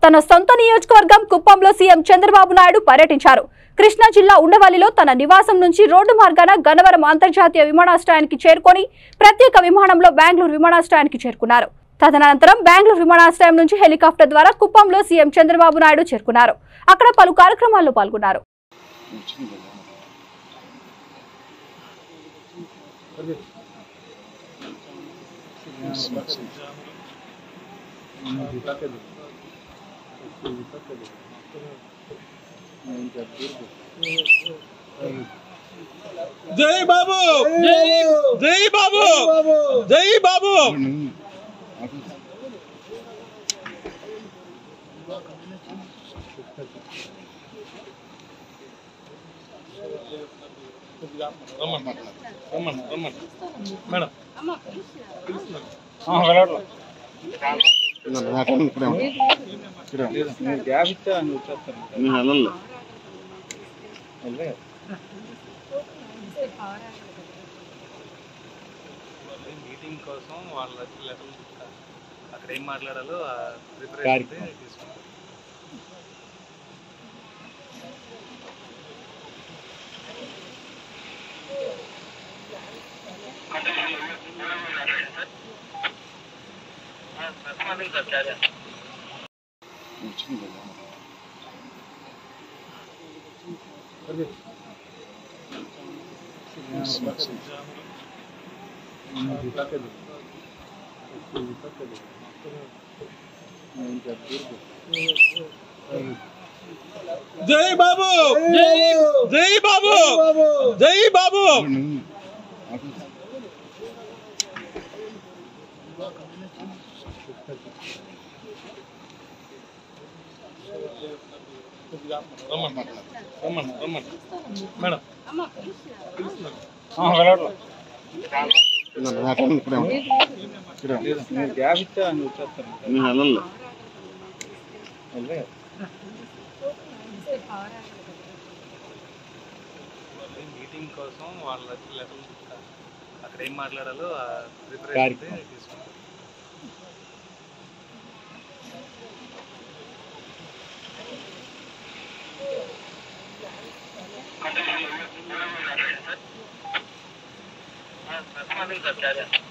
తన సొంత నియోజకవర్గం కుప్పంలో సీఎం చంద్రబాబు నాయుడు పర్యటించారు కృష్ణా జిల్లా ఉండవల్లిలో తన నివాసం నుంచి రోడ్డు మార్గాన గన్నవరం అంతర్జాతీయ విమానాశ్రయానికి చేరుకొని ప్రత్యేక విమానంలో బెంగళూరు విమానాశ్రయానికి చేరుకున్నారు తదనంతరం బెంగళూరు విమానాశ్రయం నుంచి హెలికాప్టర్ ద్వారా కుప్పంలో సీఎం చంద్రబాబు నాయుడు చేరుకున్నారు అక్కడ పలు కార్యక్రమాల్లో పాల్గొన్నారు జై బాబు జై బాబు జై బాబు రమ్మని రమ్మని రమ్మని మేడం గ్యాప్ ఇస్తే ఆయన వచ్చేస్తాను మీటింగ్ కోసం వాళ్ళ లెటర్ అక్కడ ఏం మాట్లాడాలో ప్రిపరేషన్ తీసుకుంటాం జై బాబు జై బాబు జై బాబు రమ్మని రమ్మని రమ్మని మేడం గ్యాప్ ఇస్తే ఆయన వచ్చేస్తాను మీటింగ్ కోసం వాళ్ళ లెటర్ అక్కడ ఏం మాట్లాడాలో ప్రిపరేషన్ తీసుకుంటాం సార్